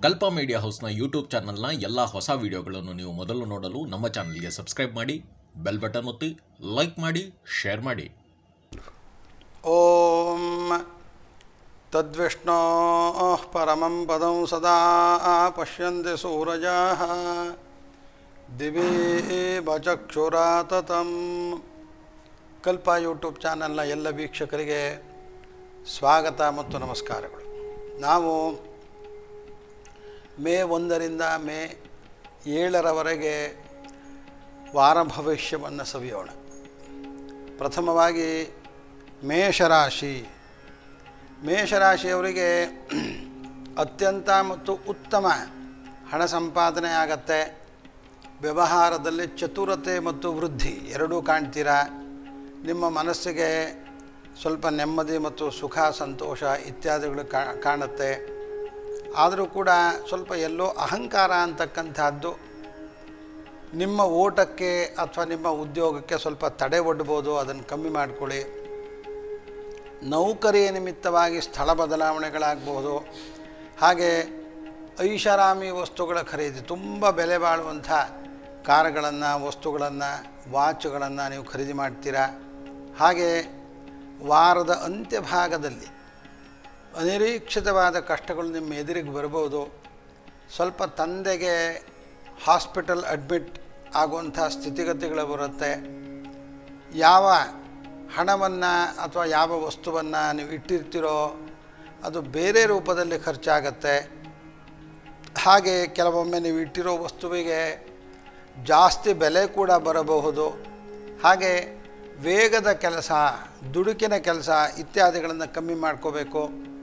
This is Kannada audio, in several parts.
ಕಲ್ಪ ಮೀಡಿಯಾ ಹೌಸ್ನ ಯೂಟ್ಯೂಬ್ ಚಾನಲ್ನ ಎಲ್ಲ ಹೊಸ ವಿಡಿಯೋಗಳನ್ನು ನೀವು ಮೊದಲು ನೋಡಲು ನಮ್ಮ ಚಾನಲ್ಗೆ ಸಬ್ಸ್ಕ್ರೈಬ್ ಮಾಡಿ ಬೆಲ್ ಬಟನ್ ಒತ್ತಿ ಲೈಕ್ ಮಾಡಿ ಶೇರ್ ಮಾಡಿ ॐ तद्विष्णोः परमं पदं सदा पश्यन्ति सूरजाः ದಿವಿ ಬಚಕ್ಷುರಾತತಂ ಕಲ್ಪ ಯೂಟ್ಯೂಬ್ ಚಾನಲ್ನ ಎಲ್ಲ ವೀಕ್ಷಕರಿಗೆ ಸ್ವಾಗತ ಮತ್ತು ನಮಸ್ಕಾರಗಳು ನಾವು ಮೇ ಒಂದರಿಂದ ಮೇ ಏಳರವರೆಗೆ ವಾರ ಭವಿಷ್ಯವನ್ನು ಸವಿಯೋಣ ಪ್ರಥಮವಾಗಿ ಮೇಷರಾಶಿ ಮೇಷರಾಶಿಯವರಿಗೆ ಅತ್ಯಂತ ಮತ್ತು ಉತ್ತಮ ಹಣ ಸಂಪಾದನೆ ಆಗತ್ತೆ ವ್ಯವಹಾರದಲ್ಲಿ ಚತುರತೆ ಮತ್ತು ವೃದ್ಧಿ ಎರಡೂ ಕಾಣ್ತೀರಾ ನಿಮ್ಮ ಮನಸ್ಸಿಗೆ ಸ್ವಲ್ಪ ನೆಮ್ಮದಿ ಮತ್ತು ಸುಖ ಸಂತೋಷ ಇತ್ಯಾದಿಗಳು ಕಾ ಕಾಣುತ್ತೆ ಆದರೂ ಕೂಡ ಸ್ವಲ್ಪ ಎಲ್ಲೋ ಅಹಂಕಾರ ಅಂತಕ್ಕಂಥದ್ದು ನಿಮ್ಮ ಓಟಕ್ಕೆ ಅಥವಾ ನಿಮ್ಮ ಉದ್ಯೋಗಕ್ಕೆ ಸ್ವಲ್ಪ ತಡೆ ಒಡ್ಬೋದು ಅದನ್ನು ಕಮ್ಮಿ ಮಾಡಿಕೊಳ್ಳಿ ನೌಕರಿಯ ನಿಮಿತ್ತವಾಗಿ ಸ್ಥಳ ಬದಲಾವಣೆಗಳಾಗಬಹುದು ಹಾಗೆ ಐಷಾರಾಮಿ ವಸ್ತುಗಳ ಖರೀದಿ ತುಂಬ ಬೆಲೆ ಬಾಳುವಂಥ ಕಾರುಗಳನ್ನು ವಸ್ತುಗಳನ್ನು ವಾಚುಗಳನ್ನು ನೀವು ಖರೀದಿ ಮಾಡ್ತೀರಾ ಹಾಗೆ ವಾರದ ಅಂತ್ಯಭಾಗದಲ್ಲಿ ಅನಿರೀಕ್ಷಿತವಾದ ಕಷ್ಟಗಳು ನಿಮ್ಮ ಎದುರಿಗೆ ಬರ್ಬೋದು ಸ್ವಲ್ಪ ತಂದೆಗೆ ಹಾಸ್ಪಿಟಲ್ ಅಡ್ಮಿಟ್ ಆಗುವಂಥ ಸ್ಥಿತಿಗತಿಗಳು ಬರುತ್ತೆ ಯಾವ ಹಣವನ್ನು ಅಥವಾ ಯಾವ ವಸ್ತುವನ್ನು ನೀವು ಇಟ್ಟಿರ್ತೀರೋ ಅದು ಬೇರೆ ರೂಪದಲ್ಲಿ ಖರ್ಚಾಗತ್ತೆ ಹಾಗೆ ಕೆಲವೊಮ್ಮೆ ನೀವು ಇಟ್ಟಿರೋ ವಸ್ತುವಿಗೆ ಜಾಸ್ತಿ ಬೆಲೆ ಕೂಡ ಬರಬಹುದು ಹಾಗೆ ವೇಗದ ಕೆಲಸ ದುಡುಕಿನ ಕೆಲಸ ಇತ್ಯಾದಿಗಳನ್ನು ಕಮ್ಮಿ ಮಾಡ್ಕೋಬೇಕು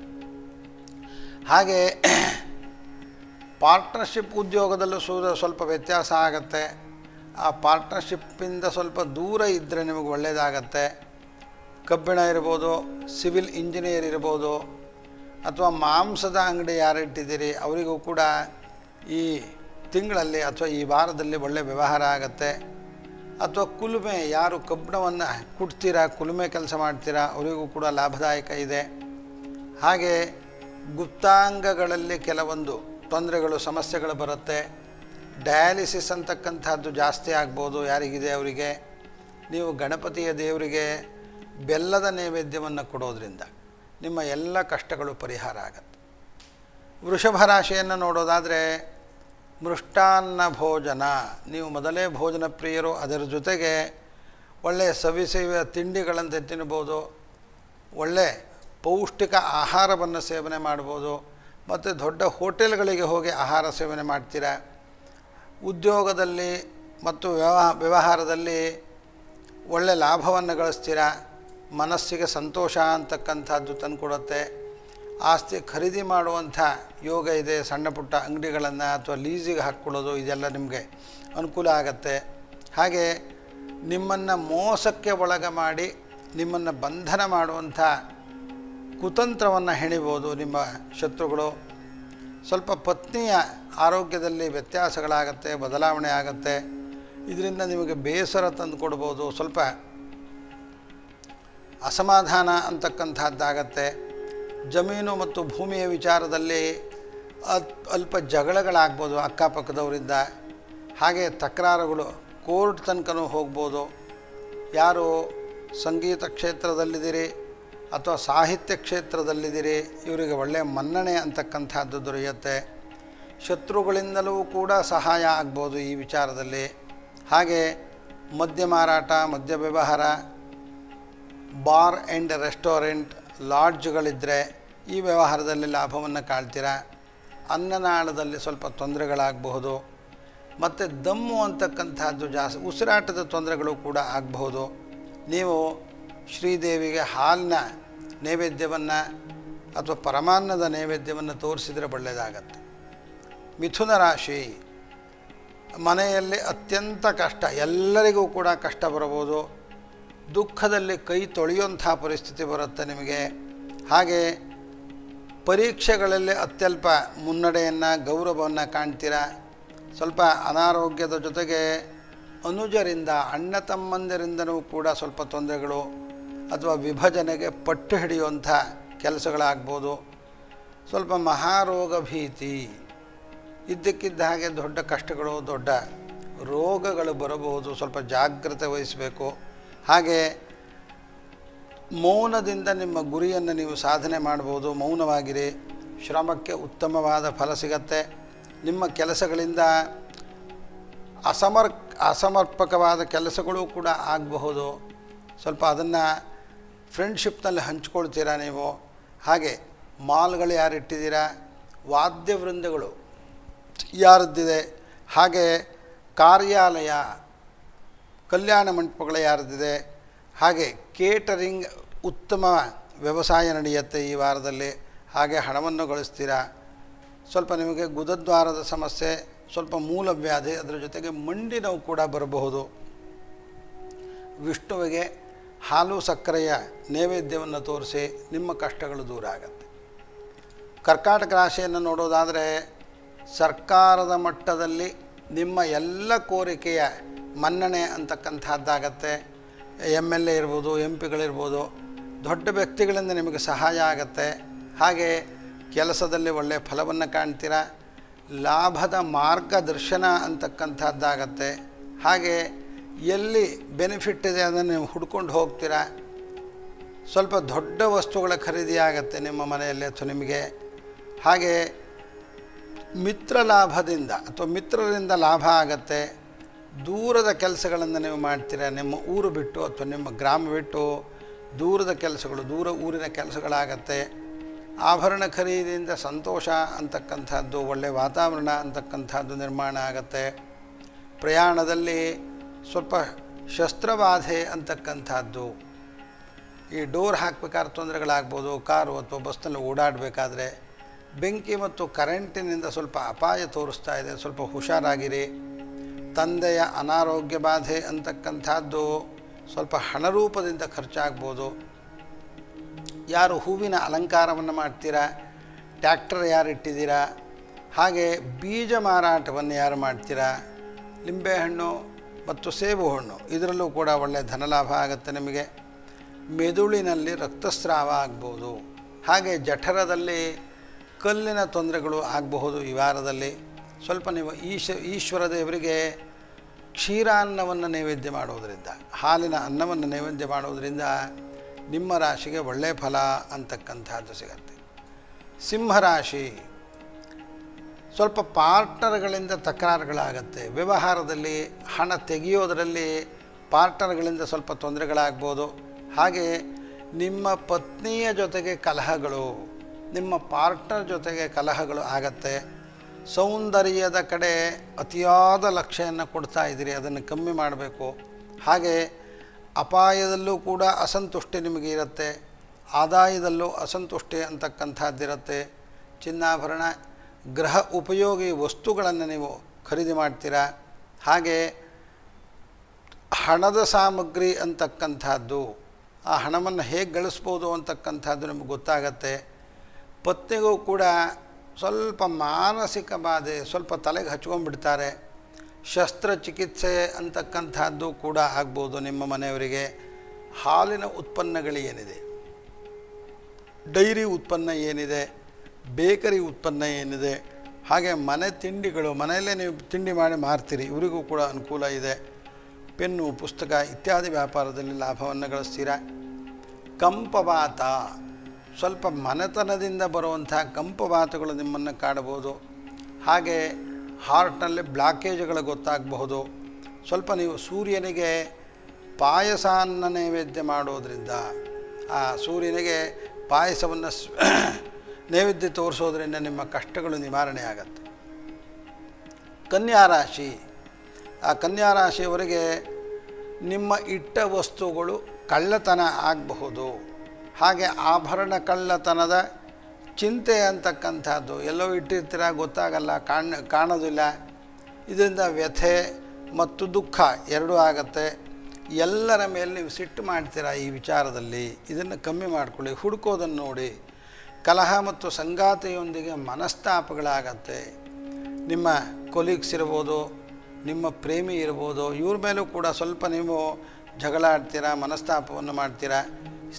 ಹಾಗೆ ಪಾರ್ಟ್ನರ್ಶಿಪ್ ಉದ್ಯೋಗದಲ್ಲೂ ಸೂದ ಸ್ವಲ್ಪ ವ್ಯತ್ಯಾಸ ಆಗುತ್ತೆ ಆ ಪಾರ್ಟ್ನರ್ಶಿಪ್ಪಿಂದ ಸ್ವಲ್ಪ ದೂರ ಇದ್ದರೆ ನಿಮಗೆ ಒಳ್ಳೆಯದಾಗತ್ತೆ ಕಬ್ಬಿಣ ಇರ್ಬೋದು ಸಿವಿಲ್ ಇಂಜಿನಿಯರ್ ಇರ್ಬೋದು ಅಥವಾ ಮಾಂಸದ ಅಂಗಡಿ ಯಾರು ಇಟ್ಟಿದ್ದೀರಿ ಅವರಿಗೂ ಕೂಡ ಈ ತಿಂಗಳಲ್ಲಿ ಅಥವಾ ಈ ವಾರದಲ್ಲಿ ಒಳ್ಳೆಯ ವ್ಯವಹಾರ ಆಗುತ್ತೆ ಅಥವಾ ಕುಲುಮೆ ಯಾರು ಕಬ್ಬಿಣವನ್ನು ಕುಟ್ತೀರಾ ಕುಲುಮೆ ಕೆಲಸ ಮಾಡ್ತೀರಾ ಅವರಿಗೂ ಕೂಡ ಲಾಭದಾಯಕ ಇದೆ ಹಾಗೆ ಗುಪ್ತಾಂಗಗಳಲ್ಲಿ ಕೆಲವೊಂದು ತೊಂದರೆಗಳು ಸಮಸ್ಯೆಗಳು ಬರುತ್ತೆ ಡಯಾಲಿಸಿಸ್ ಅಂತಕ್ಕಂಥದ್ದು ಜಾಸ್ತಿ ಆಗ್ಬೋದು ಯಾರಿಗಿದೆ ಅವರಿಗೆ ನೀವು ಗಣಪತಿಯ ದೇವರಿಗೆ ಬೆಲ್ಲದ ನೈವೇದ್ಯವನ್ನು ಕೊಡೋದ್ರಿಂದ ನಿಮ್ಮ ಎಲ್ಲ ಕಷ್ಟಗಳು ಪರಿಹಾರ ಆಗತ್ತೆ ವೃಷಭ ರಾಶಿಯನ್ನು ನೋಡೋದಾದರೆ ಮೃಷ್ಟಾನ್ನ ಭೋಜನ ನೀವು ಮೊದಲೇ ಭೋಜನ ಪ್ರಿಯರು ಅದರ ಜೊತೆಗೆ ಒಳ್ಳೆಯ ಸವಿಸೇವ ತಿಂಡಿಗಳಂತೆ ತಿನ್ಬೋದು ಒಳ್ಳೆ ಪೌಷ್ಟಿಕ ಆಹಾರವನ್ನು ಸೇವನೆ ಮಾಡ್ಬೋದು ಮತ್ತು ದೊಡ್ಡ ಹೋಟೆಲ್ಗಳಿಗೆ ಹೋಗಿ ಆಹಾರ ಸೇವನೆ ಮಾಡ್ತೀರಾ ಉದ್ಯೋಗದಲ್ಲಿ ಮತ್ತು ವ್ಯವಹ ವ್ಯವಹಾರದಲ್ಲಿ ಒಳ್ಳೆ ಲಾಭವನ್ನು ಗಳಿಸ್ತೀರಾ ಮನಸ್ಸಿಗೆ ಸಂತೋಷ ಅಂತಕ್ಕಂಥದ್ದು ತಂದುಕೊಡುತ್ತೆ ಆಸ್ತಿ ಖರೀದಿ ಮಾಡುವಂಥ ಯೋಗ ಇದೆ ಸಣ್ಣ ಪುಟ್ಟ ಅಂಗಡಿಗಳನ್ನು ಅಥವಾ ಲೀಸಿಗೆ ಹಾಕ್ಕೊಳ್ಳೋದು ಇದೆಲ್ಲ ನಿಮಗೆ ಅನುಕೂಲ ಆಗತ್ತೆ ಹಾಗೆ ನಿಮ್ಮನ್ನು ಮೋಸಕ್ಕೆ ಒಳಗ ಮಾಡಿ ನಿಮ್ಮನ್ನು ಬಂಧನ ಮಾಡುವಂಥ ಕುತಂತ್ರವನ್ನು ಹೆಣಿಬೋದು ನಿಮ್ಮ ಶತ್ರುಗಳು ಸ್ವಲ್ಪ ಪತ್ನಿಯ ಆರೋಗ್ಯದಲ್ಲಿ ವ್ಯತ್ಯಾಸಗಳಾಗತ್ತೆ ಬದಲಾವಣೆ ಆಗುತ್ತೆ ಇದರಿಂದ ನಿಮಗೆ ಬೇಸರ ತಂದು ಕೊಡ್ಬೋದು ಸ್ವಲ್ಪ ಅಸಮಾಧಾನ ಅಂತಕ್ಕಂಥದ್ದಾಗತ್ತೆ ಜಮೀನು ಮತ್ತು ಭೂಮಿಯ ವಿಚಾರದಲ್ಲಿ ಅತ್ ಅಲ್ಪ ಜಗಳಗಳಾಗ್ಬೋದು ಅಕ್ಕಪಕ್ಕದವರಿಂದ ಹಾಗೆ ತಕರಾರುಗಳು ಕೋರ್ಟ್ ತನಕನೂ ಹೋಗ್ಬೋದು ಯಾರು ಸಂಗೀತ ಕ್ಷೇತ್ರದಲ್ಲಿದ್ದೀರಿ ಅಥವಾ ಸಾಹಿತ್ಯ ಕ್ಷೇತ್ರದಲ್ಲಿದ್ದೀರಿ ಇವರಿಗೆ ಒಳ್ಳೆಯ ಮನ್ನಣೆ ಅಂತಕ್ಕಂಥದ್ದು ದೊರೆಯುತ್ತೆ ಶತ್ರುಗಳಿಂದಲೂ ಕೂಡ ಸಹಾಯ ಆಗ್ಬೋದು ಈ ವಿಚಾರದಲ್ಲಿ ಹಾಗೆ ಮದ್ಯ ಮಾರಾಟ ಮದ್ಯ ವ್ಯವಹಾರ ಬಾರ್ ಆ್ಯಂಡ್ ರೆಸ್ಟೋರೆಂಟ್ ಲಾಡ್ಜ್ಗಳಿದ್ದರೆ ಈ ವ್ಯವಹಾರದಲ್ಲಿ ಲಾಭವನ್ನು ಕಾಳ್ತೀರಾ ಅನ್ನನಾಳದಲ್ಲಿ ಸ್ವಲ್ಪ ತೊಂದರೆಗಳಾಗಬಹುದು ಮತ್ತು ದಮ್ಮು ಅಂತಕ್ಕಂಥದ್ದು ಜಾಸ್ತಿ ಉಸಿರಾಟದ ತೊಂದರೆಗಳು ಕೂಡ ಆಗಬಹುದು ನೀವು ಶ್ರೀದೇವಿಗೆ ಹಾಲಿನ ನೈವೇದ್ಯವನ್ನು ಅಥವಾ ಪರಮಾನ್ನದ ನೈವೇದ್ಯವನ್ನು ತೋರಿಸಿದರೆ ಒಳ್ಳೆಯದಾಗತ್ತೆ ಮಿಥುನ ರಾಶಿ ಮನೆಯಲ್ಲಿ ಅತ್ಯಂತ ಕಷ್ಟ ಎಲ್ಲರಿಗೂ ಕೂಡ ಕಷ್ಟ ಬರಬಹುದು ದುಃಖದಲ್ಲಿ ಕೈ ತೊಳೆಯುವಂಥ ಪರಿಸ್ಥಿತಿ ಬರುತ್ತೆ ನಿಮಗೆ ಹಾಗೆ ಪರೀಕ್ಷೆಗಳಲ್ಲಿ ಅತ್ಯಲ್ಪ ಮುನ್ನಡೆಯನ್ನು ಗೌರವವನ್ನು ಕಾಣ್ತೀರಾ ಸ್ವಲ್ಪ ಅನಾರೋಗ್ಯದ ಜೊತೆಗೆ ಅನುಜರಿಂದ ಅಣ್ಣ ತಮ್ಮಂದಿರಿಂದನೂ ಕೂಡ ಸ್ವಲ್ಪ ತೊಂದರೆಗಳು ಅಥವಾ ವಿಭಜನೆಗೆ ಪಟ್ಟು ಹಿಡಿಯುವಂಥ ಕೆಲಸಗಳಾಗ್ಬೋದು ಸ್ವಲ್ಪ ಮಹಾರೋಗ ಭೀತಿ ಇದ್ದಕ್ಕಿದ್ದ ಹಾಗೆ ದೊಡ್ಡ ಕಷ್ಟಗಳು ದೊಡ್ಡ ರೋಗಗಳು ಬರಬಹುದು ಸ್ವಲ್ಪ ಜಾಗ್ರತೆ ವಹಿಸಬೇಕು ಹಾಗೆ ಮೌನದಿಂದ ನಿಮ್ಮ ಗುರಿಯನ್ನು ನೀವು ಸಾಧನೆ ಮಾಡ್ಬೋದು ಮೌನವಾಗಿರಿ ಶ್ರಮಕ್ಕೆ ಉತ್ತಮವಾದ ಫಲ ಸಿಗತ್ತೆ ನಿಮ್ಮ ಕೆಲಸಗಳಿಂದ ಅಸಮರ್ ಅಸಮರ್ಪಕವಾದ ಕೆಲಸಗಳು ಕೂಡ ಆಗಬಹುದು ಸ್ವಲ್ಪ ಅದನ್ನು ಫ್ರೆಂಡ್ಶಿಪ್ನಲ್ಲಿ ಹಂಚ್ಕೊಳ್ತೀರಾ ನೀವು ಹಾಗೆ ಮಾಲ್ಗಳು ಯಾರು ಇಟ್ಟಿದ್ದೀರಾ ವಾದ್ಯವೃಂದಗಳು ಯಾರದ್ದಿದೆ ಹಾಗೆ ಕಾರ್ಯಾಲಯ ಕಲ್ಯಾಣ ಮಂಟಪಗಳು ಯಾರದ್ದಿದೆ ಹಾಗೆ ಕೇಟರಿಂಗ್ ಉತ್ತಮ ವ್ಯವಸಾಯ ನಡೆಯುತ್ತೆ ಈ ವಾರದಲ್ಲಿ ಹಾಗೆ ಹಣವನ್ನು ಗಳಿಸ್ತೀರಾ ಸ್ವಲ್ಪ ನಿಮಗೆ ಗುದದ್ವಾರದ ಸಮಸ್ಯೆ ಸ್ವಲ್ಪ ಮೂಲವ್ಯಾಧಿ ಅದರ ಜೊತೆಗೆ ಮಂಡಿ ನೋವು ಕೂಡ ಬರಬಹುದು ವಿಷ್ಣುವಿಗೆ ಹಾಲು ಸಕ್ಕರೆಯ ನೈವೇದ್ಯವನ್ನು ತೋರಿಸಿ ನಿಮ್ಮ ಕಷ್ಟಗಳು ದೂರ ಆಗುತ್ತೆ ಕರ್ಕಾಟಕ ರಾಶಿಯನ್ನು ನೋಡೋದಾದರೆ ಸರ್ಕಾರದ ಮಟ್ಟದಲ್ಲಿ ನಿಮ್ಮ ಎಲ್ಲ ಕೋರಿಕೆಯ ಮನ್ನಣೆ ಅಂತಕ್ಕಂಥದ್ದಾಗತ್ತೆ ಎಮ್ ಎಲ್ ಎ ಇರ್ಬೋದು ಎಂ ಪಿಗಳಿರ್ಬೋದು ದೊಡ್ಡ ವ್ಯಕ್ತಿಗಳಿಂದ ನಿಮಗೆ ಸಹಾಯ ಆಗತ್ತೆ ಹಾಗೆ ಕೆಲಸದಲ್ಲಿ ಒಳ್ಳೆಯ ಫಲವನ್ನು ಕಾಣ್ತೀರಾ ಲಾಭದ ಮಾರ್ಗದರ್ಶನ ಅಂತಕ್ಕಂಥದ್ದಾಗತ್ತೆ ಹಾಗೆ ಎಲ್ಲಿ ಬೆನಿಫಿಟ್ ಇದೆ ಅದನ್ನು ನೀವು ಹುಡ್ಕೊಂಡು ಹೋಗ್ತೀರಾ ಸ್ವಲ್ಪ ದೊಡ್ಡ ವಸ್ತುಗಳ ಖರೀದಿ ಆಗುತ್ತೆ ನಿಮ್ಮ ಮನೆಯಲ್ಲಿ ಅಥವಾ ನಿಮಗೆ ಹಾಗೆ ಮಿತ್ರ ಲಾಭದಿಂದ ಅಥವಾ ಮಿತ್ರರಿಂದ ಲಾಭ ಆಗತ್ತೆ ದೂರದ ಕೆಲಸಗಳನ್ನು ನೀವು ಮಾಡ್ತೀರಾ ನಿಮ್ಮ ಊರು ಬಿಟ್ಟು ಅಥವಾ ನಿಮ್ಮ ಗ್ರಾಮ ಬಿಟ್ಟು ದೂರದ ಕೆಲಸಗಳು ದೂರ ಊರಿನ ಕೆಲಸಗಳಾಗತ್ತೆ ಆಭರಣ ಖರೀದಿಯಿಂದ ಸಂತೋಷ ಅಂತಕ್ಕಂಥದ್ದು ಒಳ್ಳೆಯ ವಾತಾವರಣ ಅಂತಕ್ಕಂಥದ್ದು ನಿರ್ಮಾಣ ಆಗತ್ತೆ ಪ್ರಯಾಣದಲ್ಲಿ ಸ್ವಲ್ಪ ಶಸ್ತ್ರಬಾಧೆ ಅಂತಕ್ಕಂಥದ್ದು ಈ ಡೋರ್ ಹಾಕಬೇಕಾದ್ರೆ ತೊಂದರೆಗಳಾಗ್ಬೋದು ಕಾರು ಅಥವಾ ಬಸ್ನಲ್ಲಿ ಓಡಾಡಬೇಕಾದ್ರೆ ಬೆಂಕಿ ಮತ್ತು ಕರೆಂಟಿನಿಂದ ಸ್ವಲ್ಪ ಅಪಾಯ ತೋರಿಸ್ತಾ ಇದೆ ಸ್ವಲ್ಪ ಹುಷಾರಾಗಿರಿ ತಂದೆಯ ಅನಾರೋಗ್ಯ ಬಾಧೆ ಅಂತಕ್ಕಂಥದ್ದು ಸ್ವಲ್ಪ ಹಣರೂಪದಿಂದ ಖರ್ಚಾಗ್ಬೋದು ಯಾರು ಹೂವಿನ ಅಲಂಕಾರವನ್ನು ಮಾಡ್ತೀರಾ ಟ್ಯಾಕ್ಟರ್ ಯಾರು ಇಟ್ಟಿದ್ದೀರಾ ಹಾಗೆ ಬೀಜ ಮಾರಾಟವನ್ನು ಯಾರು ಮಾಡ್ತೀರಾ ಲಿಂಬೆಹಣ್ಣು ಮತ್ತು ಸೇಬು ಹಣ್ಣು ಇದರಲ್ಲೂ ಕೂಡ ಒಳ್ಳೆಯ ಧನಲಾಭ ಆಗುತ್ತೆ ನಿಮಗೆ ಮೆದುಳಿನಲ್ಲಿ ರಕ್ತಸ್ರಾವ ಆಗ್ಬೋದು ಹಾಗೆ ಜಠರದಲ್ಲಿ ಕಲ್ಲಿನ ತೊಂದರೆಗಳು ಆಗಬಹುದು ಈ ವಾರದಲ್ಲಿ ಸ್ವಲ್ಪ ನೀವು ಈಶ ಈಶ್ವರ ದೇವರಿಗೆ ಕ್ಷೀರಾನ್ನವನ್ನು ನೈವೇದ್ಯ ಮಾಡೋದರಿಂದ ಹಾಲಿನ ಅನ್ನವನ್ನು ನೈವೇದ್ಯ ಮಾಡೋದರಿಂದ ನಿಮ್ಮ ರಾಶಿಗೆ ಒಳ್ಳೆಯ ಫಲ ಅಂತಕ್ಕಂಥದ್ದು ಸಿಗತ್ತೆ ಸಿಂಹರಾಶಿ ಸ್ವಲ್ಪ ಪಾರ್ಟ್ನರ್ಗಳಿಂದ ತಕರಾರುಗಳಾಗತ್ತೆ ವ್ಯವಹಾರದಲ್ಲಿ ಹಣ ತೆಗೆಯೋದರಲ್ಲಿ ಪಾರ್ಟ್ನರ್ಗಳಿಂದ ಸ್ವಲ್ಪ ತೊಂದರೆಗಳಾಗ್ಬೋದು ಹಾಗೆ ನಿಮ್ಮ ಪತ್ನಿಯ ಜೊತೆಗೆ ಕಲಹಗಳು ನಿಮ್ಮ ಪಾರ್ಟ್ನರ್ ಜೊತೆಗೆ ಕಲಹಗಳು ಆಗತ್ತೆ ಸೌಂದರ್ಯದ ಕಡೆ ಅತಿಯಾದ ಲಕ್ಷ್ಯವನ್ನು ಕೊಡ್ತಾ ಇದ್ದೀರಿ ಅದನ್ನು ಕಮ್ಮಿ ಮಾಡಬೇಕು ಹಾಗೆ ಅಪಾಯದಲ್ಲೂ ಕೂಡ ಅಸಂತುಷ್ಟಿ ನಿಮಗೆ ಇರುತ್ತೆ ಆದಾಯದಲ್ಲೂ ಅಸಂತುಷ್ಟಿ ಅಂತಕ್ಕಂಥದ್ದಿರುತ್ತೆ ಚಿನ್ನಾಭರಣ ಗೃಹ ಉಪಯೋಗಿ ವಸ್ತುಗಳನ್ನು ನೀವು ಖರೀದಿ ಮಾಡ್ತೀರಾ ಹಾಗೆ ಹಣದ ಸಾಮಗ್ರಿ ಅಂತಕ್ಕಂಥದ್ದು ಆ ಹಣವನ್ನು ಹೇಗೆ ಗಳಿಸ್ಬೋದು ಅಂತಕ್ಕಂಥದ್ದು ನಿಮಗೆ ಗೊತ್ತಾಗತ್ತೆ ಪತ್ನಿಗೂ ಕೂಡ ಸ್ವಲ್ಪ ಮಾನಸಿಕ ಬಾಧೆ ಸ್ವಲ್ಪ ತಲೆಗೆ ಹಚ್ಕೊಂಡ್ಬಿಡ್ತಾರೆ ಶಸ್ತ್ರಚಿಕಿತ್ಸೆ ಅಂತಕ್ಕಂಥದ್ದು ಕೂಡ ಆಗ್ಬೋದು ನಿಮ್ಮ ಮನೆಯವರಿಗೆ ಹಾಲಿನ ಉತ್ಪನ್ನಗಳು ಏನಿದೆ ಡೈರಿ ಉತ್ಪನ್ನ ಏನಿದೆ ಬೇಕರಿ ಉತ್ಪನ್ನ ಏನಿದೆ ಹಾಗೆ ಮನೆ ತಿಂಡಿಗಳು ಮನೆಯಲ್ಲೇ ನೀವು ತಿಂಡಿ ಮಾಡಿ ಮಾರ್ತೀರಿ ಇವರಿಗೂ ಕೂಡ ಅನುಕೂಲ ಇದೆ ಪೆನ್ನು ಪುಸ್ತಕ ಇತ್ಯಾದಿ ವ್ಯಾಪಾರದಲ್ಲಿ ಲಾಭವನ್ನು ಗಳಿಸ್ತೀರಾ ಕಂಪವಾತ ಸ್ವಲ್ಪ ಮನೆತನದಿಂದ ಬರುವಂಥ ಕಂಪವಾತಗಳು ನಿಮ್ಮನ್ನು ಕಾಡಬಹುದು ಹಾಗೆ ಹಾರ್ಟ್ನಲ್ಲಿ ಬ್ಲಾಕೇಜ್ಗಳು ಗೊತ್ತಾಗಬಹುದು ಸ್ವಲ್ಪ ನೀವು ಸೂರ್ಯನಿಗೆ ಪಾಯಸಾನ್ನ ನೈವೇದ್ಯ ಮಾಡೋದರಿಂದ ಆ ಸೂರ್ಯನಿಗೆ ಪಾಯಸವನ್ನು ಸ್- ನೈವೇದ್ಯ ತೋರಿಸೋದ್ರಿಂದ ನಿಮ್ಮ ಕಷ್ಟಗಳು ನಿವಾರಣೆ ಆಗತ್ತೆ ಕನ್ಯಾ ರಾಶಿ ಆ ಕನ್ಯಾ ರಾಶಿಯವರಿಗೆ ನಿಮ್ಮ ಇಟ್ಟ ವಸ್ತುಗಳು ಕಳ್ಳತನ ಆಗಬಹುದು ಹಾಗೆ ಆಭರಣ ಕಳ್ಳತನದ ಚಿಂತೆ ಅಂತಕ್ಕಂಥದ್ದು ಎಲ್ಲೋ ಇಟ್ಟಿರ್ತೀರ ಗೊತ್ತಾಗಲ್ಲ ಕಾಣ ಕಾಣೋದಿಲ್ಲ ಇದರಿಂದ ವ್ಯಥೆ ಮತ್ತು ದುಃಖ ಎರಡೂ ಆಗತ್ತೆ ಎಲ್ಲರ ಮೇಲೆ ನೀವು ಸಿಟ್ಟು ಮಾಡ್ತೀರಾ ಈ ವಿಚಾರದಲ್ಲಿ ಇದನ್ನು ಕಮ್ಮಿ ಮಾಡ್ಕೊಳ್ಳಿ ಹುಡುಕೋದನ್ನು ನೋಡಿ ಕಲಹ ಮತ್ತು ಸಂಗಾತಿಯೊಂದಿಗೆ ಮನಸ್ತಾಪಗಳಾಗತ್ತೆ ನಿಮ್ಮ ಕೊಲೀಗ್ಸ್ ಇರ್ಬೋದು ನಿಮ್ಮ ಪ್ರೇಮಿ ಇರ್ಬೋದು ಇವ್ರ ಮೇಲೂ ಕೂಡ ಸ್ವಲ್ಪ ನೀವು ಜಗಳ ಆಡ್ತೀರಾ ಮನಸ್ತಾಪವನ್ನು ಮಾಡ್ತೀರಾ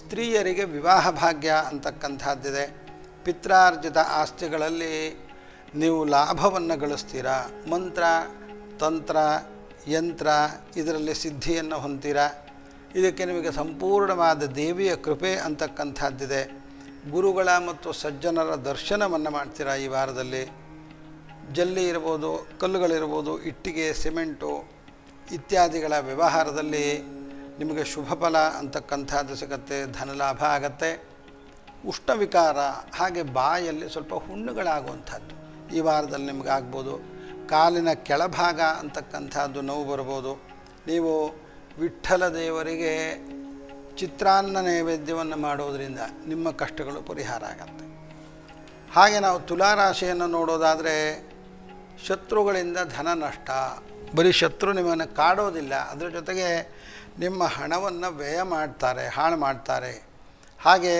ಸ್ತ್ರೀಯರಿಗೆ ವಿವಾಹ ಭಾಗ್ಯ ಅಂತಕ್ಕಂಥದ್ದಿದೆ ಪಿತ್ರಾರ್ಜಿತ ಆಸ್ತಿಗಳಲ್ಲಿ ನೀವು ಲಾಭವನ್ನು ಗಳಿಸ್ತೀರಾ ಮಂತ್ರ ತಂತ್ರ ಯಂತ್ರ ಇದರಲ್ಲಿ ಸಿದ್ಧಿಯನ್ನು ಹೊಂತೀರಾ ಇದಕ್ಕೆ ನಿಮಗೆ ಸಂಪೂರ್ಣವಾದ ದೇವಿಯ ಕೃಪೆ ಅಂತಕ್ಕಂಥದ್ದಿದೆ ಗುರುಗಳ ಮತ್ತು ಸಜ್ಜನರ ದರ್ಶನವನ್ನು ಮಾಡ್ತೀರಾ ಈ ವಾರದಲ್ಲಿ ಜಲ್ಲಿ ಇರ್ಬೋದು ಕಲ್ಲುಗಳಿರ್ಬೋದು ಇಟ್ಟಿಗೆ ಸಿಮೆಂಟು ಇತ್ಯಾದಿಗಳ ವ್ಯವಹಾರದಲ್ಲಿ ನಿಮಗೆ ಶುಭ ಫಲ ಅಂತಕ್ಕಂಥದ್ದು ಸಿಗತ್ತೆ ಧನಲಾಭ ಆಗತ್ತೆ ಉಷ್ಣವಿಕಾರ ಹಾಗೆ ಬಾಯಲ್ಲಿ ಸ್ವಲ್ಪ ಹುಣ್ಣುಗಳಾಗುವಂಥದ್ದು ಈ ವಾರದಲ್ಲಿ ನಿಮಗೆ ಆಗ್ಬೋದು ಕಾಲಿನ ಕೆಳಭಾಗ ಅಂತಕ್ಕಂಥದ್ದು ನೋವು ಬರ್ಬೋದು ನೀವು ವಿಠ್ಠಲ ದೇವರಿಗೆ ಚಿತ್ರಾನ್ನ ನೈವೇದ್ಯವನ್ನು ಮಾಡೋದರಿಂದ ನಿಮ್ಮ ಕಷ್ಟಗಳು ಪರಿಹಾರ ಆಗತ್ತೆ ಹಾಗೆ ನಾವು ತುಲಾರಾಶಿಯನ್ನು ನೋಡೋದಾದರೆ ಶತ್ರುಗಳಿಂದ ಧನ ನಷ್ಟ ಬರೀ ಶತ್ರು ನಿಮ್ಮನ್ನು ಕಾಡೋದಿಲ್ಲ ಅದರ ಜೊತೆಗೆ ನಿಮ್ಮ ಹಣವನ್ನು ವ್ಯಯ ಮಾಡ್ತಾರೆ ಹಾಳು ಮಾಡ್ತಾರೆ ಹಾಗೆ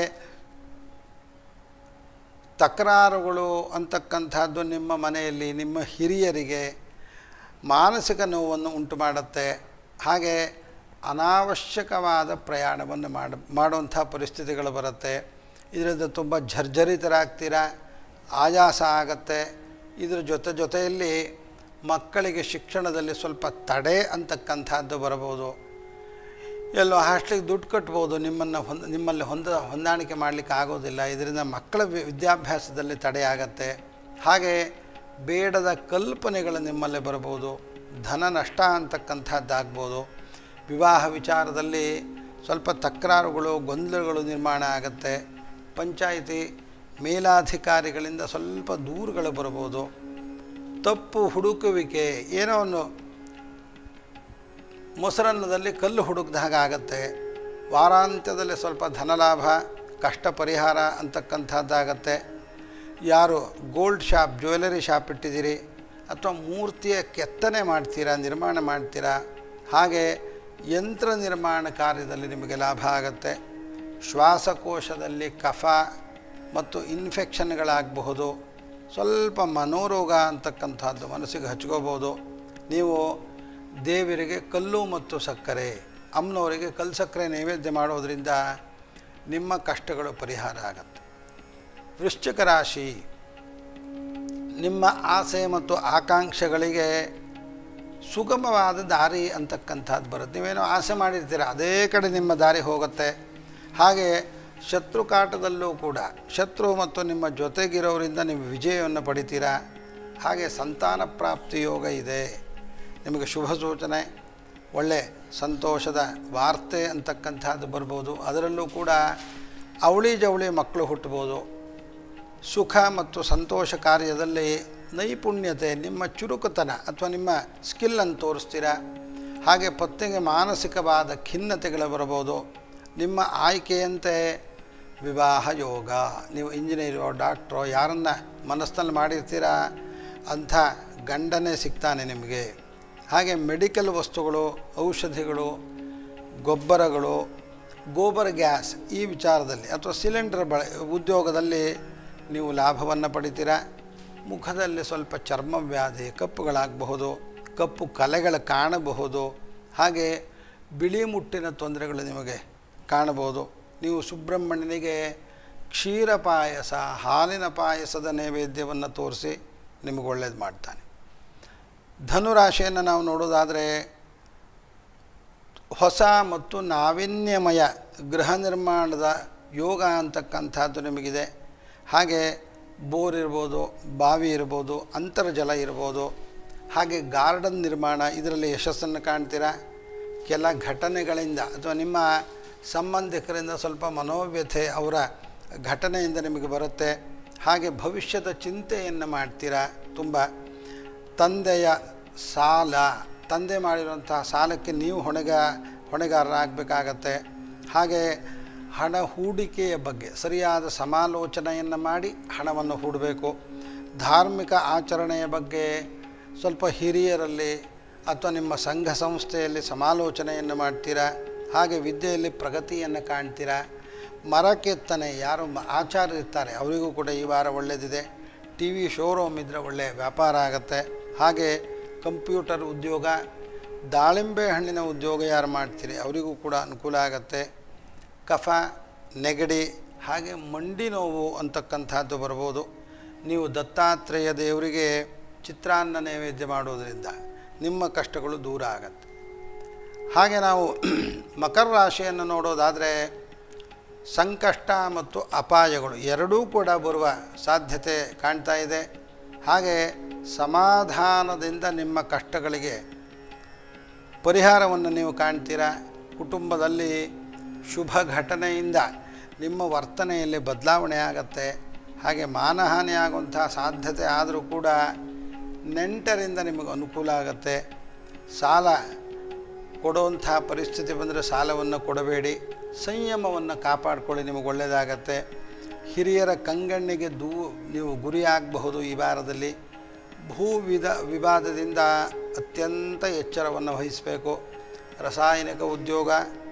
ತಕರಾರುಗಳು ಅಂತಕ್ಕಂಥದ್ದು ನಿಮ್ಮ ಮನೆಯಲ್ಲಿ ನಿಮ್ಮ ಹಿರಿಯರಿಗೆ ಮಾನಸಿಕ ನೋವನ್ನು ಉಂಟು ಮಾಡುತ್ತೆ ಹಾಗೆ ಅನಾವಶ್ಯಕವಾದ ಪ್ರಯಾಣವನ್ನು ಮಾಡ ಮಾಡುವಂಥ ಪರಿಸ್ಥಿತಿಗಳು ಬರುತ್ತೆ ಇದರಿಂದ ತುಂಬ ಝರ್ಝರಿತರಾಗ್ತೀರಾ ಆಯಾಸ ಆಗತ್ತೆ ಇದರ ಜೊತೆ ಜೊತೆಯಲ್ಲಿ ಮಕ್ಕಳಿಗೆ ಶಿಕ್ಷಣದಲ್ಲಿ ಸ್ವಲ್ಪ ತಡೆ ಅಂತಕ್ಕಂಥದ್ದು ಬರಬಹುದು ಎಲ್ಲೋ ಹಾಸ್ಟ್ಲಿಗೆ ದುಡ್ಡು ಕಟ್ಬೋದು ನಿಮ್ಮನ್ನು ಹೊಂದ ನಿಮ್ಮಲ್ಲಿ ಹೊಂದ ಹೊಂದಾಣಿಕೆ ಮಾಡಲಿಕ್ಕೆ ಆಗೋದಿಲ್ಲ ಇದರಿಂದ ಮಕ್ಕಳ ವಿ- ವಿದ್ಯಾಭ್ಯಾಸದಲ್ಲಿ ತಡೆಯಾಗತ್ತೆ ಹಾಗೆ ಬೇಡದ ಕಲ್ಪನೆಗಳು ನಿಮ್ಮಲ್ಲಿ ಬರ್ಬೋದು ಧನ ನಷ್ಟ ಅಂತಕ್ಕಂಥದ್ದಾಗ್ಬೋದು ವಿವಾಹ ವಿಚಾರದಲ್ಲಿ ಸ್ವಲ್ಪ ತಕರಾರುಗಳು ಗೊಂದಲಗಳು ನಿರ್ಮಾಣ ಆಗುತ್ತೆ ಪಂಚಾಯಿತಿ ಮೇಲಾಧಿಕಾರಿಗಳಿಂದ ಸ್ವಲ್ಪ ದೂರುಗಳು ಬರ್ಬೋದು ತಪ್ಪು ಹುಡುಕುವಿಕೆ ಏನೋ ಒಂದು ಮೊಸರನ್ನದಲ್ಲಿ ಕಲ್ಲು ಹುಡುಕ್ದ ಹಾಗೆ ಆಗತ್ತೆ ವಾರಾಂತ್ಯದಲ್ಲಿ ಸ್ವಲ್ಪ ಧನಲಾಭ ಕಷ್ಟ ಪರಿಹಾರ ಅಂತಕ್ಕಂಥದ್ದಾಗತ್ತೆ ಯಾರು ಗೋಲ್ಡ್ ಶಾಪ್ ಜ್ಯುವೆಲರಿ ಶಾಪ್ ಇಟ್ಟಿದ್ದೀರಿ ಅಥವಾ ಮೂರ್ತಿಯ ಕೆತ್ತನೆ ಮಾಡ್ತೀರಾ ನಿರ್ಮಾಣ ಮಾಡ್ತೀರಾ ಹಾಗೆ ಯಂತ್ರ ನಿರ್ಮಾಣ ಕಾರ್ಯದಲ್ಲಿ ನಿಮಗೆ ಲಾಭ ಆಗತ್ತೆ ಶ್ವಾಸಕೋಶದಲ್ಲಿ ಕಫ ಮತ್ತು ಇನ್ಫೆಕ್ಷನ್ಗಳಾಗಬಹುದು ಸ್ವಲ್ಪ ಮನೋರೋಗ ಅಂತಕ್ಕಂಥದ್ದು ಮನಸ್ಸಿಗೆ ಹಚ್ಕೋಬೋದು ನೀವು ದೇವರಿಗೆ ಕಲ್ಲು ಮತ್ತು ಸಕ್ಕರೆ ಅಮ್ಮನವರಿಗೆ ಕಲ್ಲು ಸಕ್ಕರೆ ನೈವೇದ್ಯ ಮಾಡೋದರಿಂದ ನಿಮ್ಮ ಕಷ್ಟಗಳು ಪರಿಹಾರ ಆಗತ್ತೆ ವೃಶ್ಚಿಕ ರಾಶಿ ನಿಮ್ಮ ಆಸೆ ಮತ್ತು ಆಕಾಂಕ್ಷೆಗಳಿಗೆ ಸುಗಮವಾದ ದಾರಿ ಅಂತಕ್ಕಂಥದ್ದು ಬರುತ್ತೆ ನೀವೇನೋ ಆಸೆ ಮಾಡಿರ್ತೀರ ಅದೇ ಕಡೆ ನಿಮ್ಮ ದಾರಿ ಹೋಗುತ್ತೆ ಹಾಗೆ ಶತ್ರು ಕಾಟದಲ್ಲೂ ಕೂಡ ಶತ್ರು ಮತ್ತು ನಿಮ್ಮ ಜೊತೆಗಿರೋರಿಂದ ನೀವು ವಿಜಯವನ್ನು ಪಡಿತೀರಾ ಹಾಗೆ ಸಂತಾನ ಪ್ರಾಪ್ತಿ ಯೋಗ ಇದೆ ನಿಮಗೆ ಶುಭ ಸೂಚನೆ ಒಳ್ಳೆ ಸಂತೋಷದ ವಾರ್ತೆ ಅಂತಕ್ಕಂಥದ್ದು ಬರ್ಬೋದು ಅದರಲ್ಲೂ ಕೂಡ ಅವಳಿ ಜವಳಿ ಮಕ್ಕಳು ಹುಟ್ಟಬೋದು ಸುಖ ಮತ್ತು ಸಂತೋಷ ಕಾರ್ಯದಲ್ಲಿ ನೈಪುಣ್ಯತೆ ನಿಮ್ಮ ಚುರುಕುತನ ಅಥವಾ ನಿಮ್ಮ ಸ್ಕಿಲ್ಲನ್ನು ತೋರಿಸ್ತೀರಾ ಹಾಗೆ ಪತ್ನಿಗೆ ಮಾನಸಿಕವಾದ ಖಿನ್ನತೆಗಳು ಬರಬಹುದು ನಿಮ್ಮ ಆಯ್ಕೆಯಂತೆ ವಿವಾಹ ಯೋಗ ನೀವು ಇಂಜಿನಿಯರೋ ಡಾಕ್ಟ್ರೋ ಯಾರನ್ನ ಮನಸ್ಸಿನಲ್ಲಿ ಮಾಡಿರ್ತೀರಾ ಅಂಥ ಗಂಡನೇ ಸಿಗ್ತಾನೆ ನಿಮಗೆ ಹಾಗೆ ಮೆಡಿಕಲ್ ವಸ್ತುಗಳು ಔಷಧಿಗಳು ಗೊಬ್ಬರಗಳು ಗೋಬರ್ ಗ್ಯಾಸ್ ಈ ವಿಚಾರದಲ್ಲಿ ಅಥವಾ ಸಿಲಿಂಡರ್ ಬಳ ಉದ್ಯೋಗದಲ್ಲಿ ನೀವು ಲಾಭವನ್ನು ಪಡಿತೀರಾ ಮುಖದಲ್ಲಿ ಸ್ವಲ್ಪ ಚರ್ಮ ವ್ಯಾಧಿ ಕಪ್ಪುಗಳಾಗಬಹುದು ಕಪ್ಪು ಕಲೆಗಳು ಕಾಣಬಹುದು ಹಾಗೆ ಬಿಳಿ ಮುಟ್ಟಿನ ತೊಂದರೆಗಳು ನಿಮಗೆ ಕಾಣಬಹುದು ನೀವು ಸುಬ್ರಹ್ಮಣ್ಯನಿಗೆ ಕ್ಷೀರ ಪಾಯಸ ಹಾಲಿನ ಪಾಯಸದ ನೈವೇದ್ಯವನ್ನು ತೋರಿಸಿ ನಿಮಗೆ ಒಳ್ಳೇದು ಮಾಡ್ತಾನೆ ಧನುರಾಶಿಯನ್ನು ನಾವು ನೋಡೋದಾದರೆ ಹೊಸ ಮತ್ತು ನಾವಿನ್ಯಮಯ ಗೃಹ ನಿರ್ಮಾಣದ ಯೋಗ ಅಂತಕ್ಕಂಥದ್ದು ನಿಮಗಿದೆ ಹಾಗೆ ಬೋರ್ ಇರ್ಬೋದು ಬಾವಿ ಇರ್ಬೋದು ಅಂತರ್ಜಲ ಇರ್ಬೋದು ಹಾಗೆ ಗಾರ್ಡನ್ ನಿರ್ಮಾಣ ಇದರಲ್ಲಿ ಯಶಸ್ಸನ್ನು ಕಾಣ್ತೀರಾ ಕೆಲ ಘಟನೆಗಳಿಂದ ಅಥವಾ ನಿಮ್ಮ ಸಂಬಂಧಿಕರಿಂದ ಸ್ವಲ್ಪ ಮನೋವ್ಯಥೆ ಅವರ ಘಟನೆಯಿಂದ ನಿಮಗೆ ಬರುತ್ತೆ ಹಾಗೆ ಭವಿಷ್ಯದ ಚಿಂತೆಯನ್ನು ಮಾಡ್ತೀರಾ ತುಂಬ ತಂದೆಯ ಸಾಲ ತಂದೆ ಮಾಡಿರುವಂತಹ ಸಾಲಕ್ಕೆ ನೀವು ಹೊಣೆಗ ಹೊಣೆಗಾರರಾಗಬೇಕಾಗತ್ತೆ ಹಾಗೆ ಹಣ ಹೂಡಿಕೆಯ ಬಗ್ಗೆ ಸರಿಯಾದ ಸಮಾಲೋಚನೆಯನ್ನು ಮಾಡಿ ಹಣವನ್ನು ಹೂಡಬೇಕು ಧಾರ್ಮಿಕ ಆಚರಣೆಯ ಬಗ್ಗೆ ಸ್ವಲ್ಪ ಹಿರಿಯರಲ್ಲಿ ಅಥವಾ ನಿಮ್ಮ ಸಂಘ ಸಂಸ್ಥೆಯಲ್ಲಿ ಸಮಾಲೋಚನೆಯನ್ನು ಮಾಡ್ತೀರಾ ಹಾಗೆ ವಿದ್ಯೆಯಲ್ಲಿ ಪ್ರಗತಿಯನ್ನು ಕಾಣ್ತೀರಾ ಮರ ಕೆತ್ತನೆ ಯಾರು ಮ- ಆಚಾರ್ಯರು ಇರ್ತಾರೆ ಅವರಿಗೂ ಕೂಡ ಈ ವಾರ ಒಳ್ಳೆಯದಿದೆ ಟಿ ವಿ ಶೋರೂಮ್ ಇದ್ದರೆ ಒಳ್ಳೆಯ ವ್ಯಾಪಾರ ಆಗುತ್ತೆ ಹಾಗೆ ಕಂಪ್ಯೂಟರ್ ಉದ್ಯೋಗ ದಾಳಿಂಬೆ ಹಣ್ಣಿನ ಉದ್ಯೋಗ ಯಾರು ಮಾಡ್ತೀರಿ ಅವರಿಗೂ ಕೂಡ ಅನುಕೂಲ ಆಗುತ್ತೆ ಕಫ ನೆಗಡಿ ಹಾಗೆ ಮಂಡಿ ನೋವು ಅಂತಕ್ಕಂಥದ್ದು ಬರ್ಬೋದು ನೀವು ದತ್ತಾತ್ರೇಯ ದೇವರಿಗೆ ಚಿತ್ರಾನ್ನ ನೈವೇದ್ಯ ಮಾಡೋದರಿಂದ ನಿಮ್ಮ ಕಷ್ಟಗಳು ದೂರ ಆಗತ್ತೆ ಹಾಗೆ ನಾವು ಮಕರ ರಾಶಿಯನ್ನು ನೋಡೋದಾದರೆ ಸಂಕಷ್ಟ ಮತ್ತು ಅಪಾಯಗಳು ಎರಡೂ ಕೂಡ ಬರುವ ಸಾಧ್ಯತೆ ಕಾಣ್ತಾ ಇದೆ ಹಾಗೆ ಸಮಾಧಾನದಿಂದ ನಿಮ್ಮ ಕಷ್ಟಗಳಿಗೆ ಪರಿಹಾರವನ್ನು ನೀವು ಕಾಣ್ತೀರಾ ಕುಟುಂಬದಲ್ಲಿ ಶುಭ ಘಟನೆಯಿಂದ ನಿಮ್ಮ ವರ್ತನೆಯಲ್ಲಿ ಬದಲಾವಣೆ ಆಗತ್ತೆ ಹಾಗೆ ಮಾನಹಾನಿ ಆಗುವಂಥ ಸಾಧ್ಯತೆ ಆದರೂ ಕೂಡ ನೆಂಟರಿಂದ ನಿಮಗೆ ಅನುಕೂಲ ಆಗತ್ತೆ ಸಾಲ ಕೊಡುವಂಥ ಪರಿಸ್ಥಿತಿ ಬಂದರೆ ಸಾಲವನ್ನು ಕೊಡಬೇಡಿ ಸಂಯಮವನ್ನು ಕಾಪಾಡಿಕೊಳ್ಳಿ ನಿಮಗೆ ಒಳ್ಳೆಯದಾಗತ್ತೆ ಹಿರಿಯರ ಕಂಗಣ್ಣಿಗೆ ದೂ ನೀವು ಗುರಿಯಾಗಬಹುದು ಈ ವಾರದಲ್ಲಿ ಭೂ ವಿಧ ವಿವಾದದಿಂದ ಅತ್ಯಂತ ಎಚ್ಚರವನ್ನು ವಹಿಸಬೇಕು ರಾಸಾಯನಿಕ ಉದ್ಯೋಗ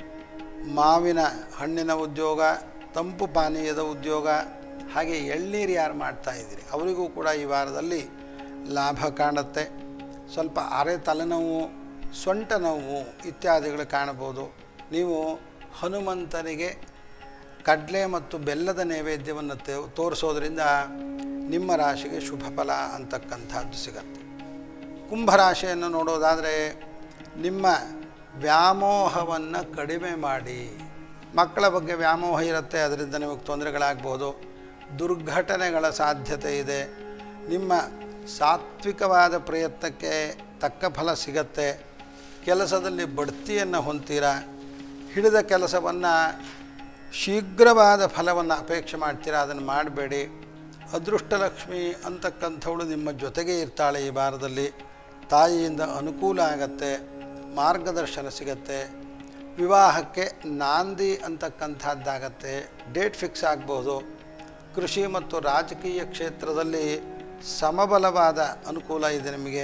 ಮಾವಿನ ಹಣ್ಣಿನ ಉದ್ಯೋಗ ತಂಪು ಪಾನೀಯದ ಉದ್ಯೋಗ ಹಾಗೆ ಎಳ್ನೀರು ಯಾರು ಮಾಡ್ತಾ ಇದ್ದೀರಿ ಅವರಿಗೂ ಕೂಡ ಈ ವಾರದಲ್ಲಿ ಲಾಭ ಕಾಣುತ್ತೆ ಸ್ವಲ್ಪ ಅರೆ ತಲೆನೋವು ಸೊಂಟ ನೋವು ಇತ್ಯಾದಿಗಳು ಕಾಣಬಹುದು ನೀವು ಹನುಮಂತನಿಗೆ ಕಡಲೆ ಮತ್ತು ಬೆಲ್ಲದ ನೈವೇದ್ಯವನ್ನು ತೋ- ತೋರಿಸೋದ್ರಿಂದ ನಿಮ್ಮ ರಾಶಿಗೆ ಶುಭ ಫಲ ಅಂತಕ್ಕಂಥದ್ದು ಸಿಗತ್ತೆ ಕುಂಭರಾಶಿಯನ್ನು ನೋಡೋದಾದರೆ ನಿಮ್ಮ ವ್ಯಾಮೋಹವನ್ನು ಕಡಿಮೆ ಮಾಡಿ ಮಕ್ಕಳ ಬಗ್ಗೆ ವ್ಯಾಮೋಹ ಇರುತ್ತೆ ಅದರಿಂದ ನಿಮಗೆ ತೊಂದರೆಗಳಾಗ್ಬೋದು ದುರ್ಘಟನೆಗಳ ಸಾಧ್ಯತೆ ಇದೆ ನಿಮ್ಮ ಸಾತ್ವಿಕವಾದ ಪ್ರಯತ್ನಕ್ಕೆ ತಕ್ಕ ಫಲ ಸಿಗತ್ತೆ ಕೆಲಸದಲ್ಲಿ ಬಡ್ತಿಯನ್ನು ಹೊಂತೀರಾ ಹಿಡಿದ ಕೆಲಸವನ್ನು ಶೀಘ್ರವಾದ ಫಲವನ್ನು ಅಪೇಕ್ಷೆ ಮಾಡ್ತೀರಾ ಅದನ್ನು ಮಾಡಬೇಡಿ ಅದೃಷ್ಟಲಕ್ಷ್ಮಿ ಅಂತಕ್ಕಂಥವಳು ನಿಮ್ಮ ಜೊತೆಗೆ ಇರ್ತಾಳೆ ಈ ವಾರದಲ್ಲಿ ತಾಯಿಯಿಂದ ಅನುಕೂಲ ಆಗತ್ತೆ ಮಾರ್ಗದರ್ಶನ ಸಿಗತ್ತೆ ವಿವಾಹಕ್ಕೆ ನಾಂದಿ ಅಂತಕ್ಕಂಥದ್ದಾಗತ್ತೆ ಡೇಟ್ ಫಿಕ್ಸ್ ಆಗ್ಬೋದು ಕೃಷಿ ಮತ್ತು ರಾಜಕೀಯ ಕ್ಷೇತ್ರದಲ್ಲಿ ಸಮಬಲವಾದ ಅನುಕೂಲ ಇದೆ ನಿಮಗೆ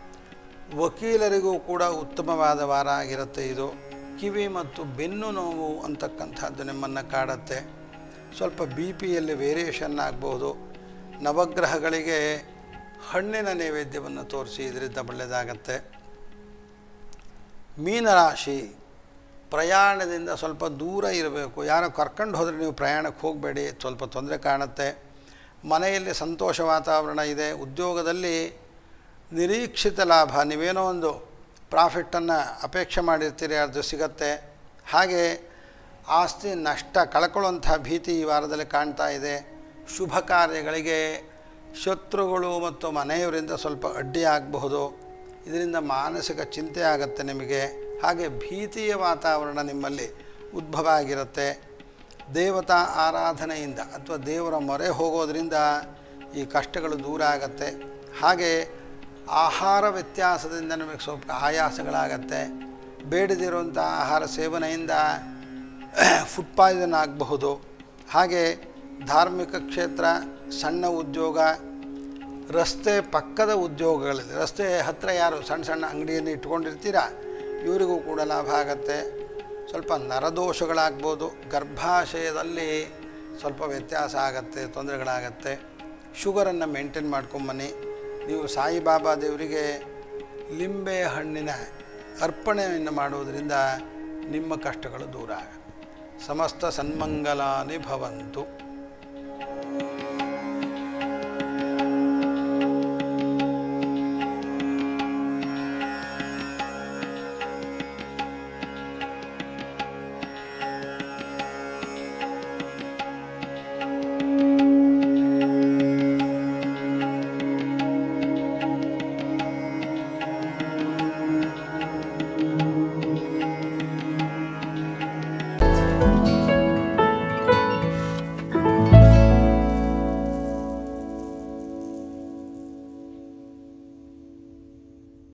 ವಕೀಲರಿಗೂ ಕೂಡ ಉತ್ತಮವಾದ ವಾರ ಆಗಿರುತ್ತೆ ಇದು ಕಿವಿ ಮತ್ತು ಬೆನ್ನು ನೋವು ಅಂತಕ್ಕಂಥದ್ದು ನಿಮ್ಮನ್ನು ಕಾಡತ್ತೆ ಸ್ವಲ್ಪ ಬಿ ಪಿಯಲ್ಲಿ ವೇರಿಯೇಷನ್ ಆಗ್ಬೋದು ನವಗ್ರಹಗಳಿಗೆ ಹಣ್ಣಿನ ನೈವೇದ್ಯವನ್ನು ತೋರಿಸಿ ಇದರಿಂದ ಒಳ್ಳೆಯದಾಗತ್ತೆ ಮೀನರಾಶಿ ಪ್ರಯಾಣದಿಂದ ಸ್ವಲ್ಪ ದೂರ ಇರಬೇಕು ಯಾರೋ ಕರ್ಕೊಂಡು ಹೋದರೆ ನೀವು ಪ್ರಯಾಣಕ್ಕೆ ಹೋಗಬೇಡಿ ಸ್ವಲ್ಪ ತೊಂದರೆ ಕಾಣುತ್ತೆ ಮನೆಯಲ್ಲಿ ಸಂತೋಷ ವಾತಾವರಣ ಇದೆ ಉದ್ಯೋಗದಲ್ಲಿ ನಿರೀಕ್ಷಿತ ಲಾಭ ನೀವೇನೋ ಒಂದು ಪ್ರಾಫಿಟ್ಟನ್ನು ಅಪೇಕ್ಷೆ ಮಾಡಿರ್ತೀರಿ ಅದು ಸಿಗತ್ತೆ ಹಾಗೆ ಆಸ್ತಿ ನಷ್ಟ ಕಳ್ಕೊಳ್ಳುವಂಥ ಭೀತಿ ಈ ವಾರದಲ್ಲಿ ಕಾಣ್ತಾ ಇದೆ ಶುಭ ಕಾರ್ಯಗಳಿಗೆ ಶತ್ರುಗಳು ಮತ್ತು ಮನೆಯವರಿಂದ ಸ್ವಲ್ಪ ಅಡ್ಡಿ ಆಗಬಹುದು ಇದರಿಂದ ಮಾನಸಿಕ ಚಿಂತೆ ಆಗುತ್ತೆ ನಿಮಗೆ ಹಾಗೆ ಭೀತಿಯ ವಾತಾವರಣ ನಿಮ್ಮಲ್ಲಿ ಉದ್ಭವ ಆಗಿರುತ್ತೆ ದೇವತಾ ಆರಾಧನೆಯಿಂದ ಅಥವಾ ದೇವರ ಮೊರೆ ಹೋಗೋದ್ರಿಂದ ಈ ಕಷ್ಟಗಳು ದೂರ ಆಗತ್ತೆ ಹಾಗೆ ಆಹಾರ ವ್ಯತ್ಯಾಸದಿಂದ ನಮಗೆ ಸ್ವಲ್ಪ ಆಯಾಸಗಳಾಗತ್ತೆ ಬೇಡದಿರುವಂಥ ಆಹಾರ ಸೇವನೆಯಿಂದ ಫುಡ್ ಪಾಯ್ಸನ್ ಆಗಬಹುದು ಹಾಗೆ ಧಾರ್ಮಿಕ ಕ್ಷೇತ್ರ ಸಣ್ಣ ಉದ್ಯೋಗ ರಸ್ತೆ ಪಕ್ಕದ ಉದ್ಯೋಗಗಳಲ್ಲಿ ರಸ್ತೆ ಹತ್ತಿರ ಯಾರು ಸಣ್ಣ ಸಣ್ಣ ಅಂಗಡಿಯನ್ನು ಇಟ್ಕೊಂಡಿರ್ತೀರಾ ಇವರಿಗೂ ಕೂಡ ಲಾಭ ಆಗತ್ತೆ ಸ್ವಲ್ಪ ನರದೋಷಗಳಾಗ್ಬೋದು ಗರ್ಭಾಶಯದಲ್ಲಿ ಸ್ವಲ್ಪ ವ್ಯತ್ಯಾಸ ಆಗತ್ತೆ ತೊಂದರೆಗಳಾಗತ್ತೆ ಶುಗರನ್ನು ಮೇಂಟೈನ್ ಮಾಡ್ಕೊಂಬನ್ನಿ ನೀವು ಸಾಯಿಬಾಬಾ ದೇವರಿಗೆ ಲಿಂಬೆ ಹಣ್ಣಿನ ಅರ್ಪಣೆಯನ್ನು ಮಾಡುವುದರಿಂದ ನಿಮ್ಮ ಕಷ್ಟಗಳು ದೂರ ಆಗತ್ತೆ ಸಮಸ್ತ ಸನ್ಮಂಗಲಾನಿ ಭವಂತು